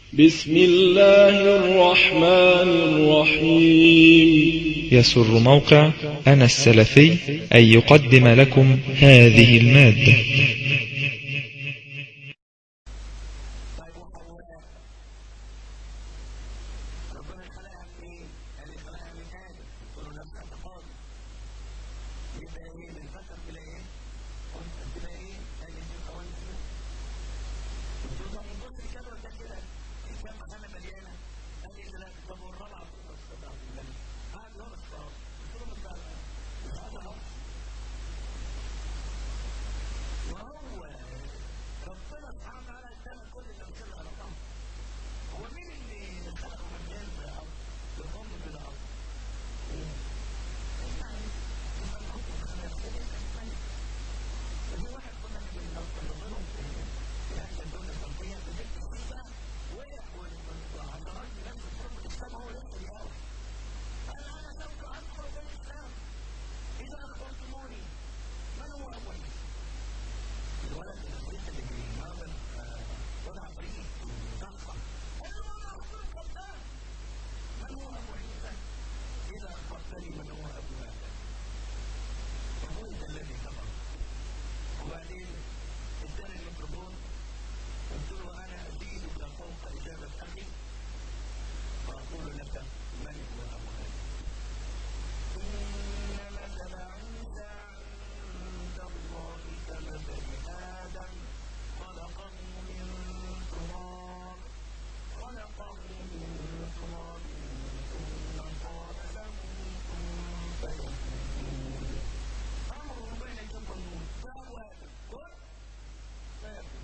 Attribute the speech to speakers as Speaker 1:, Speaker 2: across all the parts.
Speaker 1: بسم الله الرحمن الرحيم
Speaker 2: يسر موقع أنا السلفي أن يقدم لكم هذه المادة
Speaker 3: طيب وحواء ربنا خلقها من ايه؟ قال لي خلقها من ادم قلت له نفس اعتقادي يبقى ايه من فتره الى ايه؟ قلت تبقى ايه؟ قال لي دي قوانين سنة. قلت له طب بص كده وده كده في كام خانه مليانه؟ قال لي ثلاثه طب والرابعه فوق السبعه بالله قعد يقرا الصلاه قلت له مش عارف مش عارف اهو وهو ربنا سبحانه وتعالى ادانا كل اللي وصلنا على بعض هو مين اللي خلقه من الجن في الارض؟ الام في الارض في واحد كنا بنضربهم في في اهل الدوله الغربيه في بيت السيده وقع وعشرات من الناس بتضرب الاسلام هو لسه بيقاوم قال انا سوف ادخل في الاسلام اذا اخبرتموني من هو اول الولد الصغير اللي بيمرض وضع عفريت وضخم قال له انا اخبرك الان من هو ابو عيسى اذا اخبرتني من هو ابو ادم فهو ده الذي كفر وبعدين اداني الميكروفون قلت له انا ازيدك فوق اجابه اخي واقول لك من هو ابو ادم ان مثل عيسى عند الله كمثل ادم خلقه من تراب خلقه من تراب ثم قال له كن فيكون امر بين جبل فهو كن فيكون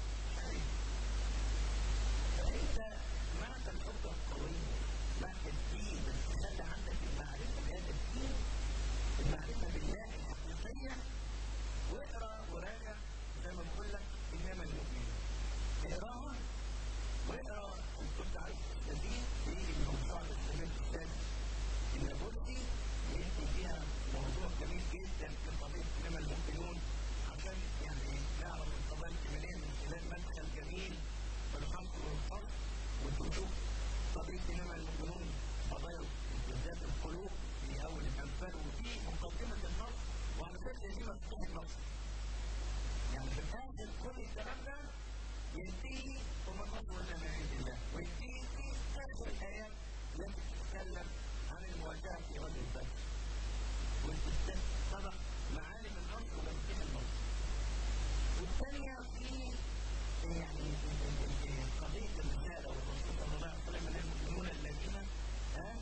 Speaker 3: فانت معك الحجه القويه معك الدين بس خلي عندك المعرفه بهذا الدين المعرفه بالله الحقيقيه واقرا وراجع زي ما بقول لك انما المؤمن اقراها واقرا كنت عايز تستفيد بيجي من موسوعه السلام الثاني النابلسي يدي فيها موضوع جميل جدا في قضيه انما المؤمنون عشان يعني نعرف القضايا الايمانيه من خلال مدخل جميل والحق والفرق وتشوف قضيه انما المؤمنون قضايا بالذات القلوب في اول الانفال وفي مقدمه النص وعلى فكره دي مفتوح النص يعني في الاخر كل الكلام ده ينتهي ثم النصر من عند الله وينتهي في اخر الايات التي تتكلم عن المواجهه في وجه البشر وتتطبق معالم النصر وتنتهي النصر والثانيه في يعني قضيه الرساله والرسول صلى الله عليه وسلم المؤمنون الذين ها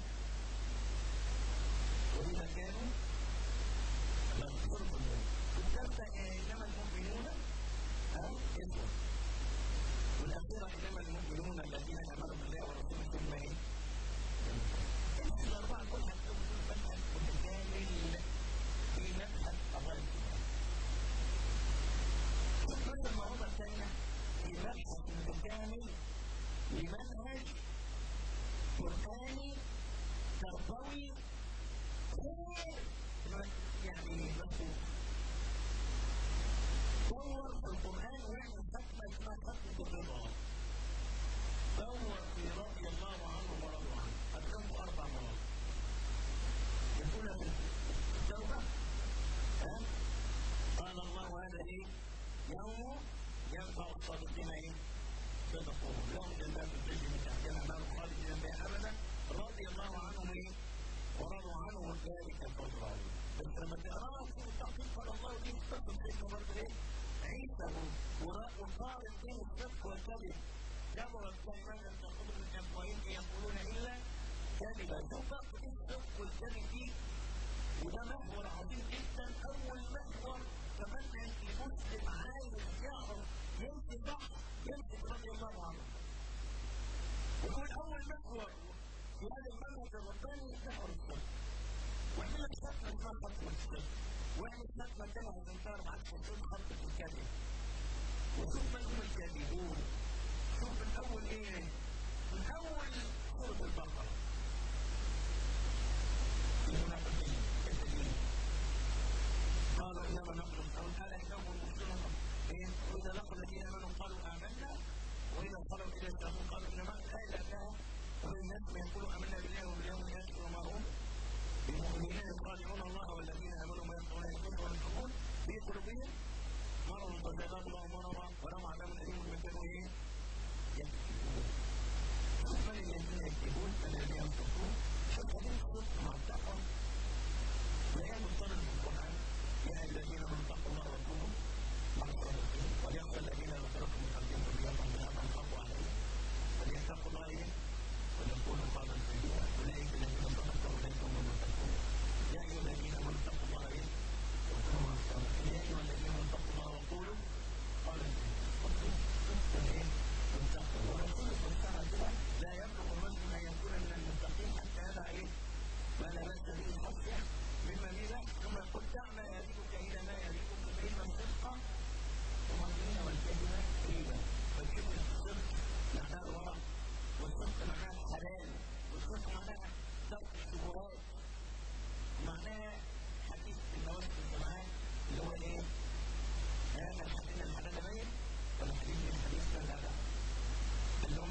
Speaker 3: واذا كانوا لم يصرفوا النور والثالثه انما المؤمنون ها اخوه والاخيره انما المؤمنون الذين امنوا بالله ورسوله ثم ايه؟ الاربعه كلها تكون منهج متكامل في منهج قضايا كل الموضوع الثانيه في منهج متكامل لمنهج قراني تربوي يعني مفهوم صور في القرآن واحنا ختمة اسمها ختمة الرضا صور في رضي الله عنه ورضوا عنه ختمه أربع مرات الأولى في التوبة ها قال الله هذا إيه يوم ينفع الصادقين إيه صدقهم لهم جنات تجري من تحتها الأنهار خالدين فيها أبدا رضي الله عنهم إيه ورضوا عنه وذلك الفوز العظيم بس لما تقراها في التحقيق قال الله دي الصدق سيدنا برضه ايه عيسى وقارن بين الصدق والكذب كبرت كلمات ان تخرج من افواههم يقولون الا كذبا شوف بقى الصدق والكذب دي وده محور عظيم جدا اول محور تمنى لمسلم عايز يعرف يمشي صح يمشي رضي الله عنه يقول اول محور في هذا المنهج الرباني محور الصدق واحنا لك ختمه اسمها ختمه الصدق واحنا ختمه كما هتنكر معاك حصول خطه الكذب وشوف من هم الكاذبون شوف من اول ايه من اول سوره البقره المنافقين الكاذبين قالوا انما نخلق او قال انهم المسلمون ايه واذا لقوا الذين امنوا قالوا امنا واذا خلوا الى الشياطين قالوا انما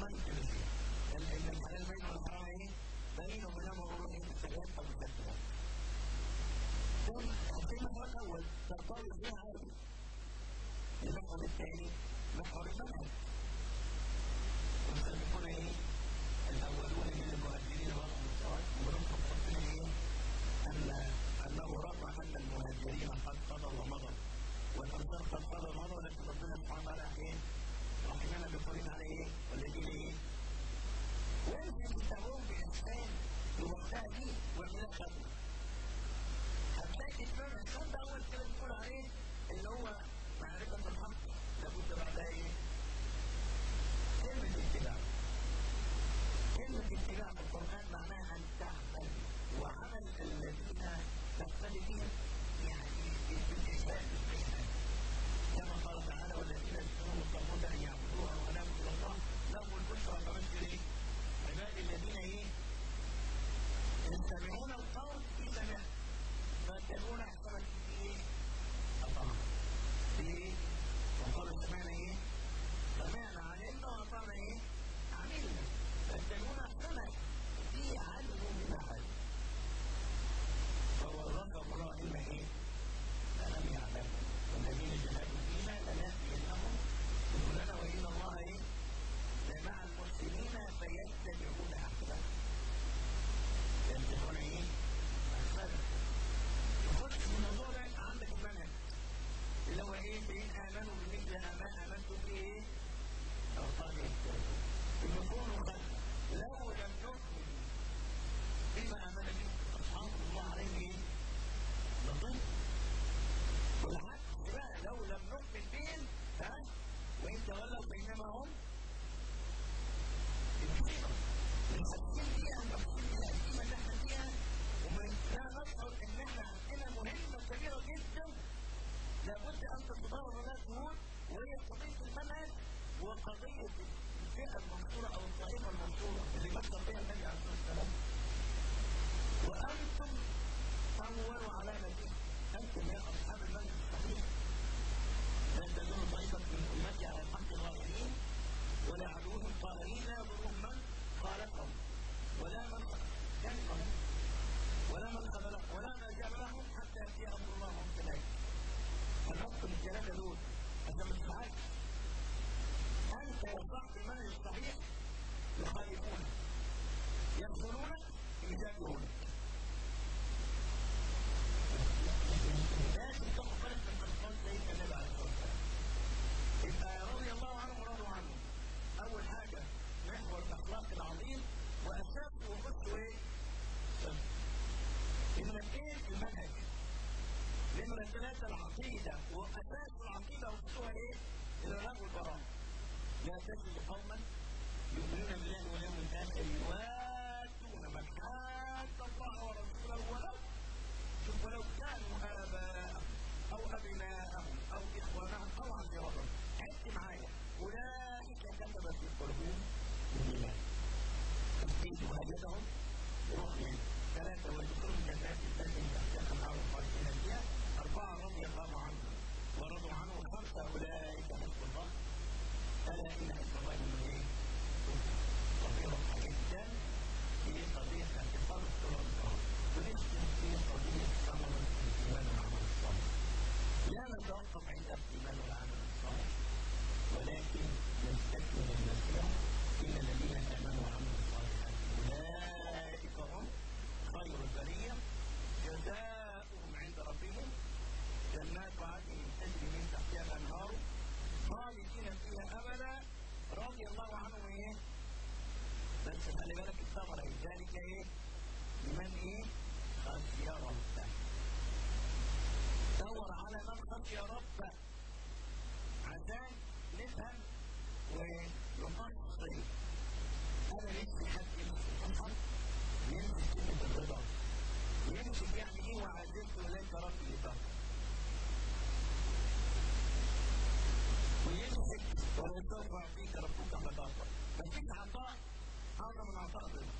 Speaker 3: القرآن كده فيه إن الحلال بين والحرام إيه؟ بين وبينهما أمور إيه؟ مستويات أو مكتبات. ثم في محور أول ترتبط فيها عادي. المحور الثاني محور المنهج. ويسمون إيه؟ الأولون من المهاجرين والأنصار ونصف ربنا إيه؟ أن أنه رغم أن المهاجرين قد قضوا ومضوا والأنصار قد قضوا ومضوا لكن ربنا سبحانه وتعالى إيه؟ رحمنا بقولنا على إيه؟ والذين إيه؟ ويمكن تتابعون بإحسان لوقتها دي واعملها خدمة. هتلاقي إتمام الإحسان ده أول كده بنقول عليه اللي هو معرفة الحق لابد بعدها إيه؟ كلمة اتباع. كلمة اتباع في القرآن معناها أن تعمل وعمل الذين تقتدي بهم يعني بالإحسان بالإحسان. كما قال تعالى والذين يذكرون الطاغوت أن يعبدوها ولا يعبدوا الله لهم البشرى فبشر إيه؟ عباد الذين ايه يستمعون القول في سمع فيتبعون احسن في ايه اطعنا في ايه وقالوا سمعنا ايه سمعنا علمنا واطعنا ايه عملنا فيتبعون احسنها في علم من احد فهو الرقم الله علم ايه فلم يعلم والذين جهدوا فينا لنهدينهم سبلنا وان الله ايه مع المسلمين فيتبعون احسنه يتبعون ايه؟ احسنه يخش في الموضوع ده عندك المنهج اللي هو ايه؟ فإن آمنوا بمثل ما آمنتم به ايه؟ أو قال المفهوم خلف لو لم نؤمن بما آمن به أصحاب الله عليه ايه؟ لطيف والعكس بقى لو لم نؤمن بهم ها؟ وإن تولوا فإنما هم الحاجتين فيها المفروض القديمة اللي احنا فيها وما لا نشعر ان احنا عندنا مهمة كبيرة جدا لابد ان تتضرر لها جهود وهي قضية المنهج وقضية الفئة المنصورة او الطائفة المنصورة اللي مثل فيها النبي عليه الصلاة والسلام وانتم اول علامة انتم يا اصحاب المنهج الصحيح لا تزول طائفة من امتي على الحق الظاهرين ولا عدوهم قاهرين لا يضرهم من خالفهم ولا من كلفهم ولا من خذلهم ولا ما جابلهم حتى ياتي امر الله وهم كذلك فالحكم الثلاثه دول انت مش صحيح انت يا صاحب المنهج الصحيح يخالفونك يدخلونك يجادلونك لازم تاخد بالك من الفرقان سيدنا النبي عليه الصلاه والسلام يبقى رضي الله عنهم ورضوا عنه اول حاجه محور الاخلاق العظيم واساسه وقصته ايه؟ نمرة ايه المنهج نمرة ثلاثة العقيدة وأساس العقيدة وقصتها ايه؟ الإرهاب والبراءة لا تجد قوما يؤمنون بالله واليوم الآخر يوادون من حاد الله ورسوله ولو شوف ولو كانوا آباءهم أو أبناءهم أو إخوانهم أو عشيرتهم عد معايا أولئك كتب في قلوبهم الإيمان تثبيت هديتهم رؤيا ثلاثة ويدخلون جنات التي تحتها الأنهار خالدين فيها أربعة رضي الله عنهم ورضوا عنه خمسة أولئك حزب الله ألا إن حزب الله من إيه؟ قضية جدا في قضية اعتصام الصلاة ونختم في قضية ثمرة الإيمان والعمل الصالح لا نتوقف عند الإيمان والعمل الصالح ولكن نستكمل المسيرة إن الذين آمنوا وعملوا الصالحات أولئك هم خير البرية جزاؤهم عند ربهم جنات عدن تجري من تحتها الأنهار خالدين فيها أبدا رضي الله عنهم إيه؟ بس خلي بالك الثمرة ذلك إيه؟ لمن إيه؟ خشي ربه دور على من خشي ربه عشان نفهم ونقصر انا نفسي حد يمسك الحق يمسك كلمه الرضا يمسك يعني ايه وعزلت اليك ربي لطاقه ويمسك ويترفع فيك ربك مطاقه مفيش عطاء هذا من عطاء الرضا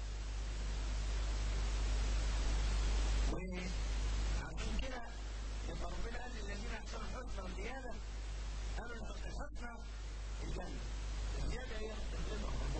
Speaker 3: وعشان كده يبقى ربنا قال للذين احسنوا الحسنى وزياده قالوا الحسنى الجنه الزياده هي الرضا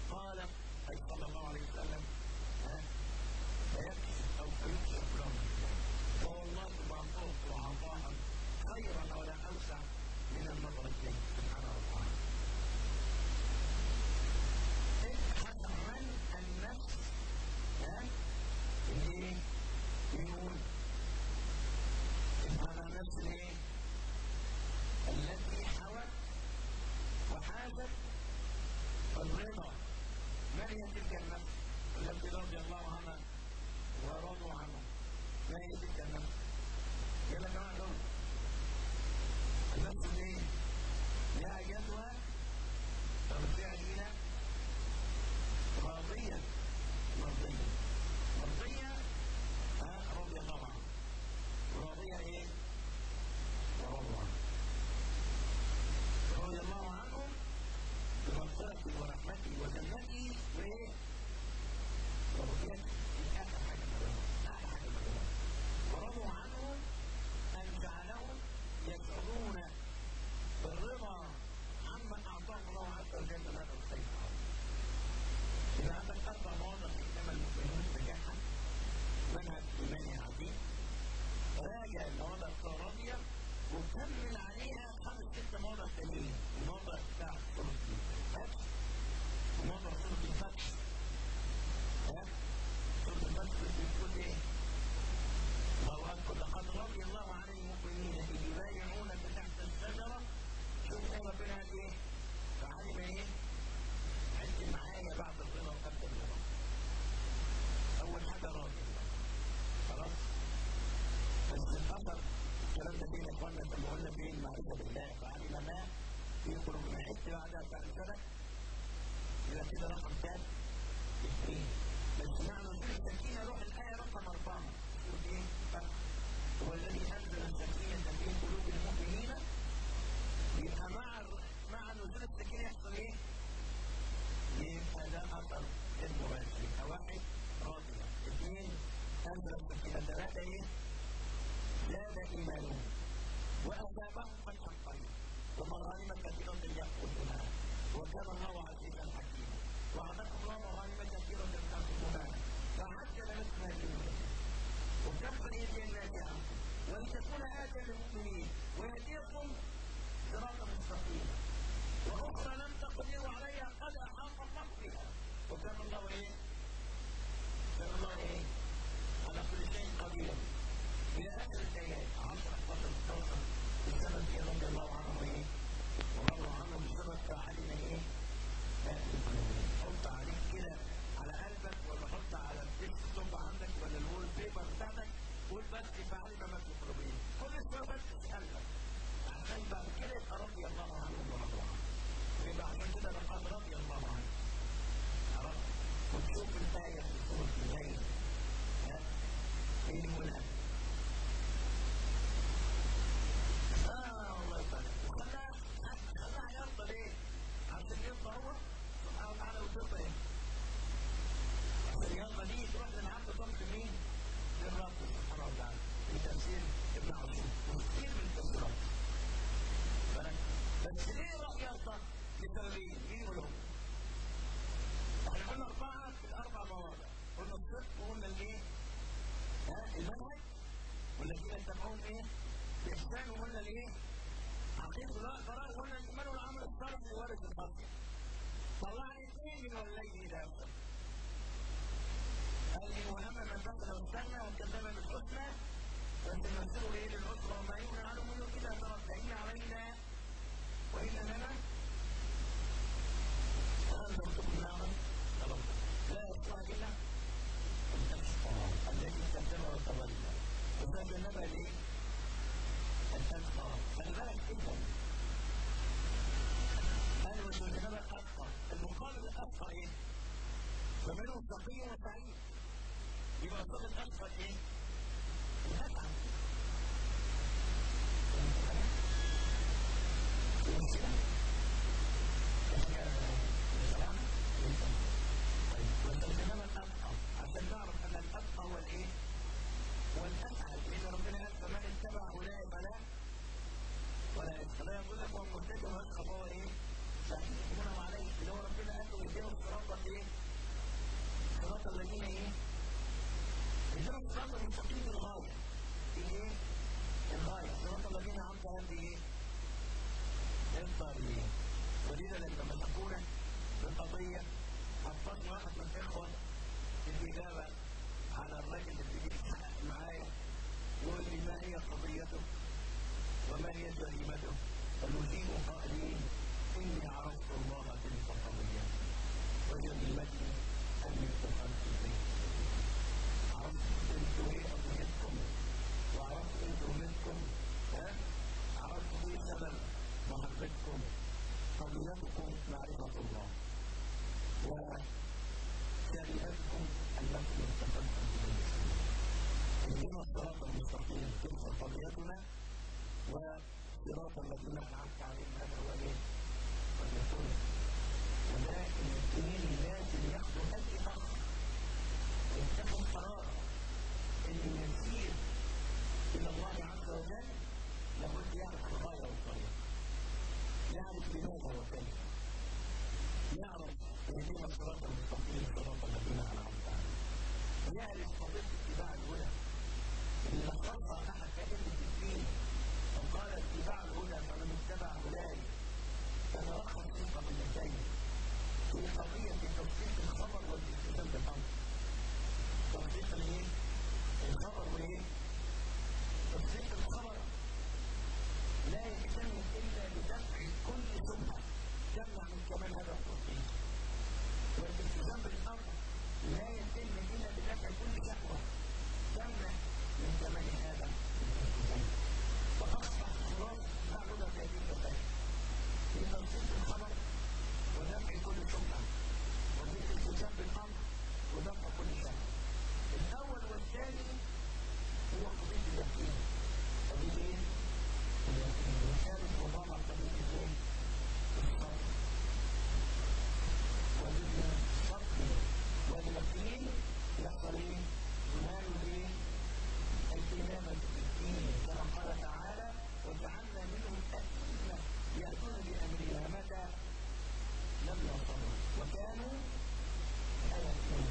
Speaker 3: قال أي صلى الله عليه وسلم ها فيكشف أو فيكشف لهم فوالله ما طرت عطاء خيرا ولا أوسع من النظر إليه سبحانه وتعالى ابحث عن النفس ها الايه؟ يقول ابحث عن النفس الايه؟ التي حوت وحازت الرضا ما هي تلك النفس التي رضي الله عنها ورضوا عنها ما هي تلك النفس يلا يا جماعه دول النفس الايه؟ لها جدوى ترجع الى راضية مرضية مرضية ها رضي الله عنه وراضية ايه؟ ورضوا عنه رضي الله عنهم بمغفرته ورحمته وجنته وايه؟ ورضيته دي اخر حاجة مهمة اخر حاجة مهمة ورضوا عنه ان جعلهم يشعرون بالرضا عما اعطاهم الله عز وجل من هذا الخير إذا عندك أربع مواضع إنما المؤمنون نجاحا منهج إيماني عظيم راجع المواضع الكهربية وكمل عليها خمس ست مواضع تانيين الموضع بتاع سورة الفتح وموضع سورة الفتح ها سورة الفتح بتقول إيه؟ الله أكبر لقد رضي الله عن المؤمنين إذ يبايعونك تحت الشجرة شوف إيه ربنا قال إيه؟ فعلم إيه؟ عد معايا بعد الرضا وقبل الرضا اول حاجه راضي خلاص بس الاثر الكلام ده بين اخواننا لما قلنا بين معرفه بالله فعلم ما في قلوبنا عدت بعدها فانزلت يبقى كده رقم كام؟ اثنين بس معنى نزول السكينه روح الايه رقم اربعه تقول ايه؟ هو الذي انزل السكينه في قلوب المؤمنين يبقى مع مع نزول السكينه يحصل ايه؟ يبقى ده اثر المباشر يبقى واحد راضية اثنين انزل السكينة ثلاثة ايه؟ زاد ايمانهم واثابهم فتحا قريبا ومغانم كثيرة يأخذونها وكان الله عزيزا حكيما وعدكم الله مغانم كثيرة تأخذونها فعجل لكم هذه الأمور وكفر يدي الناس عنكم ولتكون آية للمؤمنين ويهديكم صراطا مستقيما واخرى لم تقدروا عليها قد احاط الله بها وكان الله ايه؟ كان الله ايه؟ على كل شيء قدير الى اخر الايات 10 11 12 بسبب ايه رضي الله عنهم ايه؟ ورضوا عنهم بسبب فعلنا ايه؟ حط عليك كده على قلبك ولا حط على الديسك توب عندك ولا الوول بيبر بتاعتك قول بس فعلنا ما في القلوبين كل شويه بس اسالك عشان بعد كده يبقى رضي الله عنهم ورضوا عنه يبقى عشان كده لقد رضي الله عنه عرفت وتشوف الآية في سورة الليل ها ايه المنى اه الله يبارك وخلاها خلاها يرضى ليه؟ عشان يرضى هو سبحانه وتعالى وترضى ايه؟ عشان يرضى دي تروح للعبد ضمن مين؟ للرب سبحانه وتعالى في تفسير ابن عاشور وكثير من التفسيرات بس ليه رأي يرضى؟ لسببين مين يقولهم؟ احنا قلنا أربعة في الأربع مواضع قلنا الصدق وقلنا الإيه؟ ها المنهج والذين اتبعوهم إيه؟ بإحسان وقلنا الإيه؟ عقيدة لا قرار وقلنا الإيمان والعمل الصالح لوارث الفضل طلعني اثنين من والليل إذا أفضل قال لي وأما من بخل واستغنى وكذب بالحسنى فسننزله إيه للعسرى وما يغني عنه منه إذا ترك إن علينا وإن لنا هذا مكتوب نعمة لا يصلح إلا الذي كذب وتولى وذاك النبأ ليه؟ الأتقى خلي بالك جدا قال وجنب الأتقى المقابل الأتقى إيه؟ فمنهم تقي وسعيد يبقى صوت الأتقى إيه؟ الأتقى واستخدمنا الأبقى عشان نعرف أن الأبقى هو الإيه؟ هو الأسعد لأن ربنا قال فمن اتبع أولئك فلا ولا لا يقول لك هو مهتدي ويسخط هو إيه؟ فيحكمونه عليه اللي هو ربنا قال له اهدنا الصراط المستقيم ايه؟ اهدنا الصراط المستقيم الغاية ايه؟ الغاية صراط الذين أنعمت عليهم بايه؟ الضالين ولذا لما مسكونا بالقضية حفظنا واحد من الإخوة الإجابة على الرجل اللي بيجي يتحقق معايا يقول لي ما هي قضيته وما هي جريمته فنجيب قائلين إني عرفت الله تلك القضية وجريمتي أني اتخذت البيت عرفت انتوا ايه قضيتكم وعرفت انتوا منكم ها عرفت ايه سبب محبتكم قضيتكم معرفة الله وجريمتكم أنكم اتخذتم البيت اهدنا الصراط المستقيم تلك قضيتنا وصراط الذين أنعمت عليهم هذا هو ايه؟ قضيتنا ولكن الاثنين لازم ياخدوا أي أخر يتخذ قرار ان يسير الى الله عز وجل لابد يعرف الغايه والطريق يعرف لماذا وكيف يعرف اهدنا الصراط المستقيم صراط الذين انعمت عليهم يعرف قضيه اتباع الهدى اللي لخصها احد ائمه الدين وقال اتباع الهدى فمن اتبع هداي تتلخص في قضيتين في قضيه تصديق الخبر والالتزام بالامر تصديق الايه؟ الخبر وايه؟ تصديق الخبر لا يكتمل الا بدفع كل شبهه تمنع من كمال هذا التصديق والالتزام بالامر لا يتم الا بدفع كل شهوه تمنع من كمال هذا الالتزام فاصبح خلاص معلومه في هذه المسائل في تصديق الخبر ودفع كل شبهه والالتزام بالامر ودفع كل شهوه الأول والثاني هو قضية اليقين قضية إيه؟ اليقين وكانت ربما قضية إيه؟ الصبر والصبر واليقين يحصل إيه؟ ينال إيه؟ الإمامة في الدين كما قال تعالى وجعلنا منهم أئمة يأتون بأمرنا متى لم يصبروا وكانوا لا يأتون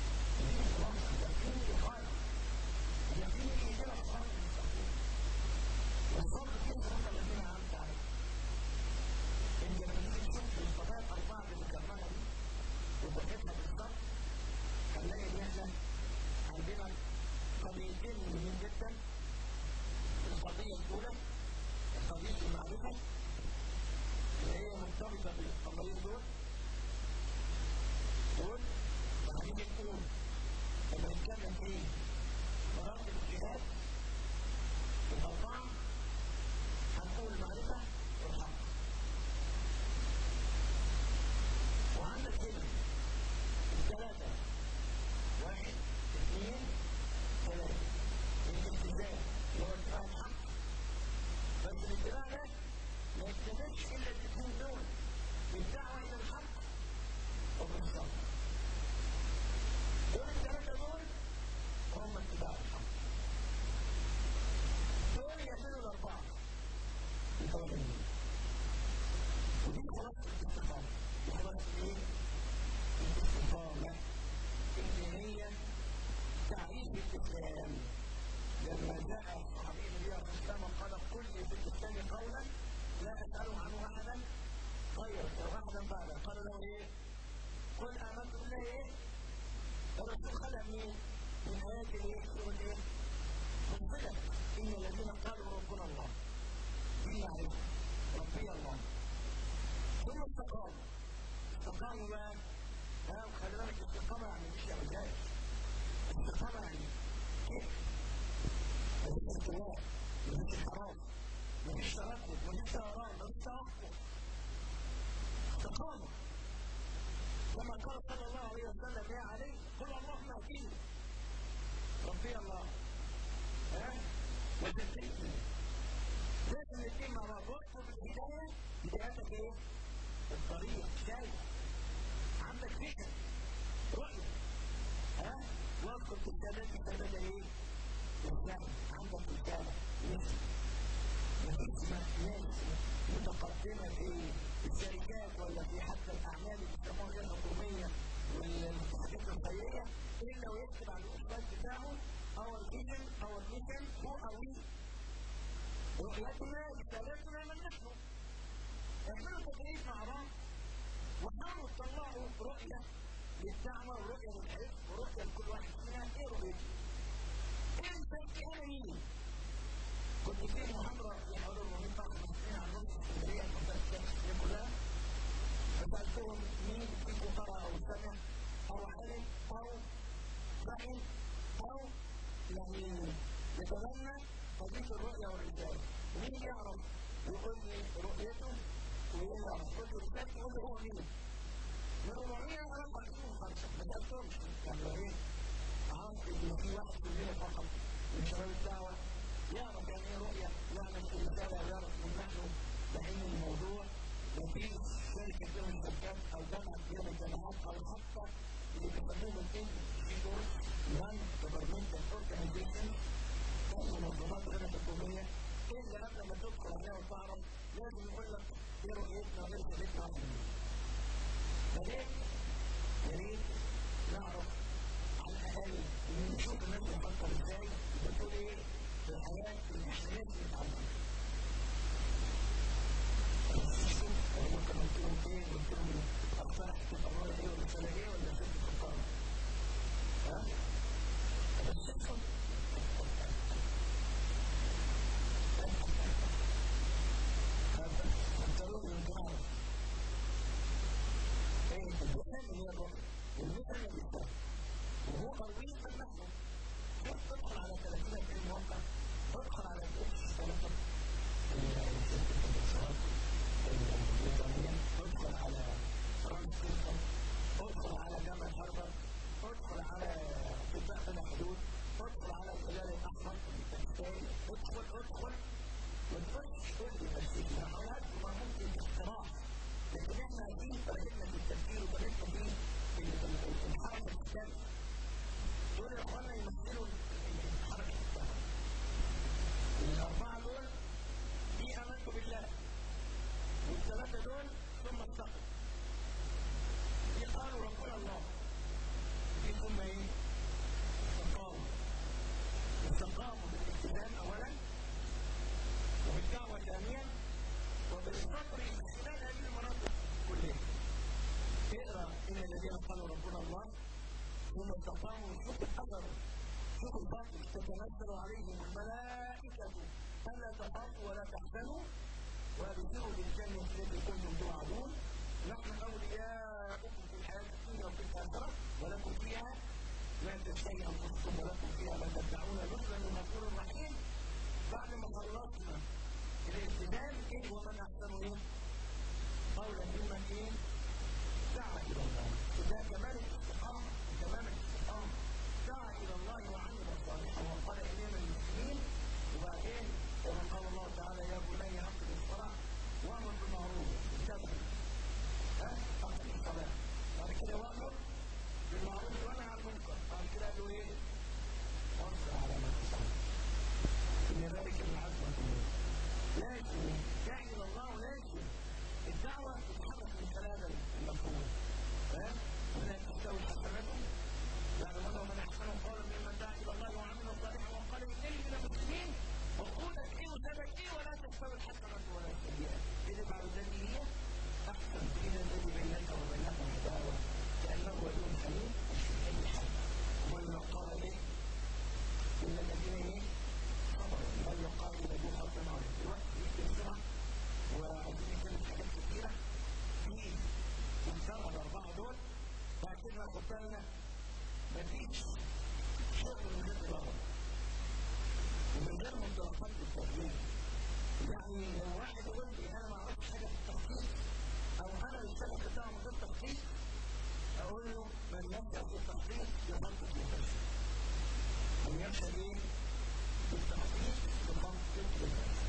Speaker 3: والصبر كيف هم الذين عملت عليه انت لما تيجي تشوف القضايا الاربعه اللي ذكرناها دي وتاخدها بالظبط هنلاقي ان احنا عندنا قضيتين مهمين جدا القضيه الاولى قضيه المعرفه اللي هي مرتبطه بالقضايين دول دول وهنيجي نقول لما نتكلم في مراتب الجهاد الأربعة هنقول المعرفة والحق وعندك هنا الثلاثة واحد اثنين ثلاثة الالتزام اللي هو اتباع الحق بس الاتباع ده ما يكتملش إلا الاثنين دول بالدعوة إلى الحق وبالصبر دول الثلاثة دول هم اتباع الحق دول يصلوا الأربعة الأولانيين ودي خلاصة الاستقامة دي خلاصة إيه؟ الاستقامة اللي هي تعريف الإسلام لما جاء الصحابي النبي عليه الصلاة والسلام قال قل لي في الإسلام قولا لا أسأل عنه أحدا غيرك أو أحدا بعدك قال له إيه؟ قل آمنت بالله إيه؟ الرسول خلق مين؟ من آيات الإيه؟ سورة إيه؟ مصدق إن الذين قالوا ربنا الله دي معرفة ربي الله ثم استقاموا استقاموا بقى ها وخلي بالك الاستقامة يعني مش يعملهاش الاستقامة يعني كيف؟ مفيش استواء مفيش انحراف مفيش تردد مفيش طيران مفيش توقف استقامة كما قال صلى الله عليه وسلم يا علي قل اللهم اهدني ربي الله ها وتسليمني لازم الاثنين مع بعض واطلب الهدايه بدايتك ايه؟ الطريق شايف عندك فكر رؤيه ها واذكر في الكتابات كتابات ايه؟ الفهم عندك رساله نفس مفيش ناس متقدمه في الشركات ولا في حتى الاعمال اللي بيسموها غير الحكوميه والاتحادات الخيريه الا ويكتب على الويب سايت بتاعه اور فيجن اور ميشن هو ار وي رؤيتنا رسالتنا من نحن اعملوا تدريب مع بعض وحاولوا تطلعوا رؤيه للدعوه ورؤيه للحزب ورؤيه لكل واحد فينا ايه رؤيته؟ انت انا مين؟ كنت في محاضره في حضور مهم طبعا مسؤولين عن نص اسكندريه المنطقه الشماليه كلها فسالتهم مين فيكم قرا او سمع او علم او فهم او يعني يتمنى تضيف الرؤيه والرساله مين يعرف يقول لي رؤيته ويعرف يقول لي رسالته يقول لي هو مين؟ من 400 انا 55 ما سالتهمش كانوا ايه؟ عارف ان في واحد في الليله فقط من شباب الدعوه يعرف يعني ايه رؤيه يعرف الرساله ويعرف من نحن لان الموضوع مفيش شركه من الشركات او جامعه من الجامعات او حتى اللي بيسموهم الان كورس نون جفرمنتال اورجانيزيشن منظمات غير حكوميه الا قبل ما تدخل عليها وتعرف لازم يقول لك ايه رؤيتنا وايه رسالتنا فليه؟ يا ريت نعرف على الاقل نشوف الناس بتفكر ازاي بتقول ايه في الحياه اللي احنا لازم نتعلم ممكن قلت لهم ايه قلت لهم افراح تبقى ايه والرساله ايه ولا شفت الفقار ها؟ بس شوفوا فانتظروا من تعرف ايه الجهاز هي الرؤيه والمثل بالذات وهو قوي نفسه تدخل على 30 40 موقع تدخل على الاكس تدخل تدخل على فرانسيسكو تدخل على جامعة هارفارد تدخل على اتفاق بلا حدود تدخل على الهلال الاحمر الباكستاني ادخل ادخل ما تقولش تقول لي بس التحولات ما ممكن اختراع لكن احنا عايزين طريقتنا في التفكير وطريقتنا في الحركه الاسلاميه دول يا اخوانا يمثلوا الحركه الاسلاميه الاربعه دول دي امنت بالله والثلاثه دول ثم استقوا دي قالوا ربنا الله دي ثم ايه؟ استقاموا استقاموا بالالتزام اولا وبالدعوه ثانيا وبالصبر من خلال هذه المناطق كلها اقرا ان الذين قالوا ربنا الله ثم استقاموا شوف الاثر شوف الفضل تتنزل عليهم الملائكه الا تخافوا ولا تحزنوا وابشروا بالجنه التي كنتم توعدون نحن اولياؤكم في الحياه الدنيا وفي الاخره ولكم فيها ما تشتهي انفسكم ولكم فيها ما تدعون نزلا من غفور رحيم بعد ما خلصنا الالتزام ايه ومن احسن ايه؟ قولا ممن ايه؟ دعا الى الله وده كمال الاستقامه وتمام الاستقامه دعا الى الله وعمل صالحا وقال اننا المسلمين وبعدين كما قال الله تعالى يا بني اقم الصلاه وامر بالمعروف اتبع ها اقم الصلاه بعد كده وامر بالمعروف ونهى عن المنكر بعد كده قالوا ايه؟ واصبر على ما تصنع ان ذلك من عزم الامور لازم داعي الى الله لازم الدعوه تتحرك من خلال المفهوم فاهم؟ ولا تستوي حسناته يعني من من احسن قولا ممن دعا الى الله وعمل صالحا وقال انني من المسلمين وقولك ايه وسبك ايه ولا تستوي الحسنه ولا السيئه اذا بعد ذلك هي احسن دين الذي بينك وبينهم عداوه كانه ولي حميد في الحق ومن قال ايه؟ ان الذين ايه؟ صبروا بل يقال له خلق معروف الوقت يجي بسرعه وعايزين نتكلم حاجات كتيره في مجتمع الاربعه دول لكن خد بالنا مفيش شغل من غير رغبه ومن غير منطلقات التطبيق يعني لو واحد يقول لي انا ما اعرفش حاجه في التخطيط او انا الشغل بتاعه من غير تخطيط اقول له من يبدا في التخطيط يخطط لنفسه من يبدا ايه؟ في التخطيط يخطط لنفسه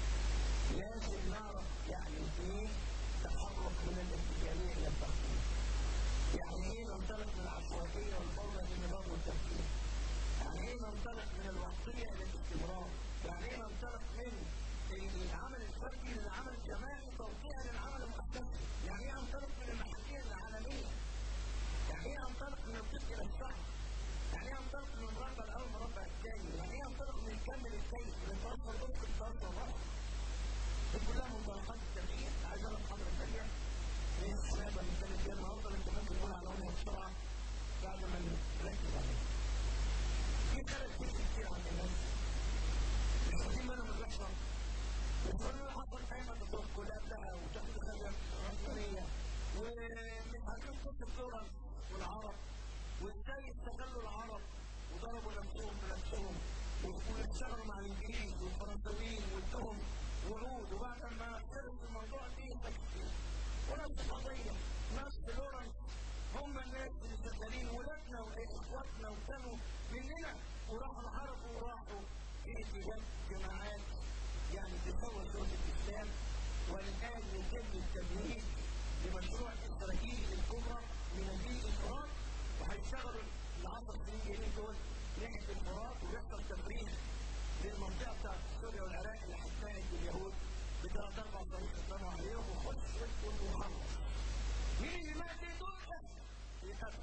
Speaker 3: لازم نعرف يعني ايه تحرك من الاتجاهيه الى التخطيط يعني ايه ننطلق من العشوائيه والفوضى للنظام والتفكير يعني ايه ننطلق من الوقتيه الى الاستمرار يعني ايه ننطلق من العمل الفردي للعمل الجماعي توقيعا للعمل المؤسسي يعني ايه انطلق من المحليه للعالميه يعني ايه انطلق من الطب الى الشعب يعني يعني ايه انطلق من المربع الاول مربع الثاني يعني ايه انطلق من الكامل الثاني من الفرصه ممكن فرصه الرفع دي كلها منطلقات التمرين عايز اقرا محاضره ثانيه من الشباب اللي كانت فيها النهارده اللي انت ممكن تقول عنوانها بسرعه بعد ما نركز عليها في ثلاث فكر كتير عند الناس مش واخدين بالهم من اللي بيحصل وكل اللي حصل ايمن الدكتور قبلها وتاخد خبره عنصريه ومن هجوم قصه فلورنس والعرب وازاي استغلوا العرب وضربوا نفسهم بنفسهم واشتغلوا مع الانجليز والفرنساويين وادوهم وعود وبعد ما خلص الموضوع دي تكفير ونفس القضيه ناس فلورنس هم الناس اللي شغالين ولادنا واخواتنا وكانوا مننا وراحوا حاربوا وراحوا في اتجاه جماعات يعني تسوى صوت الاسلام والان يتم التمهيد لمشروع اسرائيل الكبرى من الدين الفرات وهيشتغلوا العشر سنين الجايين دول ناحيه الفرات ويحصل تفريغ للمنطقه بتاعت سوريا والعراق اللي هتساعد اليهود بثلاث اربع طريق يطلعوا عليهم وخش وادخل وخلص. مين اللي مات دول؟ للاسف.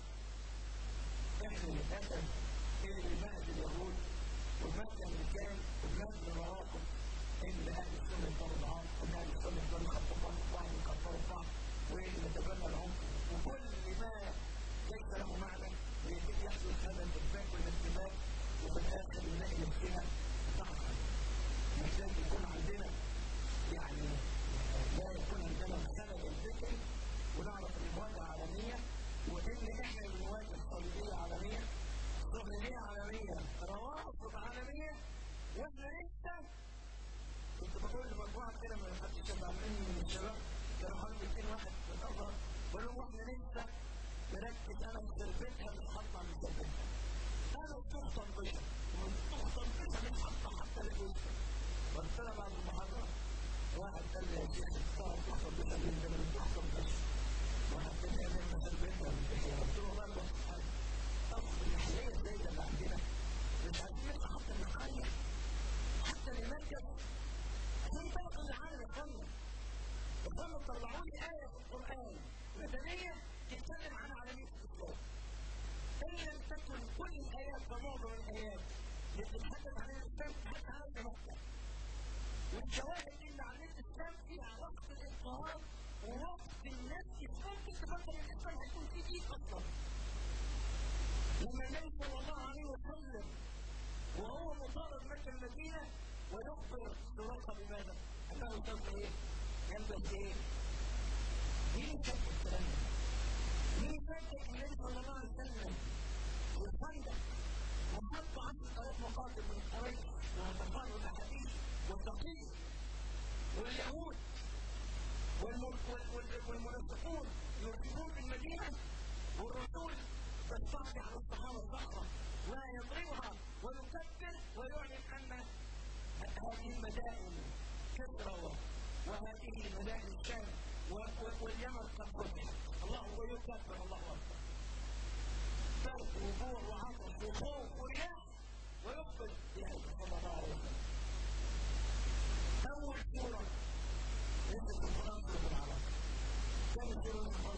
Speaker 3: احنا للاسف اللي مات اليهود ومات الامريكان ومات مراكم اللي اهل السنه يضربوا بعض وان اهل السنه يفضلوا يخططوا بعض ويكفروا بعض ويتبنى العنف وكل ما ليس له معنى ويبتدي يحصل هذا الانفاق والانتباه وفي الاخر نلاقي نفسنا ضعف محتاج يكون عندنا يعني لا يكون عندنا الخلل الفكري ونعرف المواجهه عالميه وان احنا بنواجه صليبيه عالميه صهيونيه عالميه روافض عالميه واحنا لسه كنت بقول لمجموعه كده من حد كان عاملين من الشباب كانوا حوالي 200 واحد في الازهر بقول لهم احنا لسه نركز انا مثبتها مش هطلع مثبتها انا تخطب بيها تخطب بيها مش هطلع حتى لجوزها قلت لها بعد المحاضره واحد قال لي يا شيخ تعرف تخطب بيها مين ده انا تخطب بس واحد تاني قال لي انا مثبتها قلت له والله بص حاجه تاخد الحاليه الزايده اللي عندنا مش عايزين نطلع حتى من القريه حتى للمركز عشان باقي العالم يا اخوانا وكانوا طلعوا لي آية في القرآن مدنية تتكلم عن عالمية الإسلام. إن لم تكن كل الآيات فمعظم الآيات اللي بتتحدث عن الإسلام تتحدث عن مكة. والشواهد اللي عن الإسلام فيها وقت الإضطهاد ووقت الناس ممكن تفكر الإسلام هيكون فيه دين أصلا. لما النبي صلى الله عليه وسلم وهو مطارد مكة المدينة ويخبر سراقة بماذا؟ أنه سوف إيه؟ يلبس ايه؟ مين فاكر الكلام ده؟ مين فاكر النبي صلى الله عليه وسلم والخندق وحط عشر آلاف مقاتل من قريش وهتفان والاحاديث والتقييد واليهود والمنافقون يركبون في المدينه والرسول تستعطي على الصحابه الصخره ويضربها ويكبر ويعلن ان هذه المدائن كثره وهذه مدائن الشام واليمن قد فتحت الله ويكبر الله اكبر برد وجوع وعطش وخوف ورياح ويقبل يعني صلى الله عليه وسلم اول سوره نزلت في القران سوره العرب كانت سوره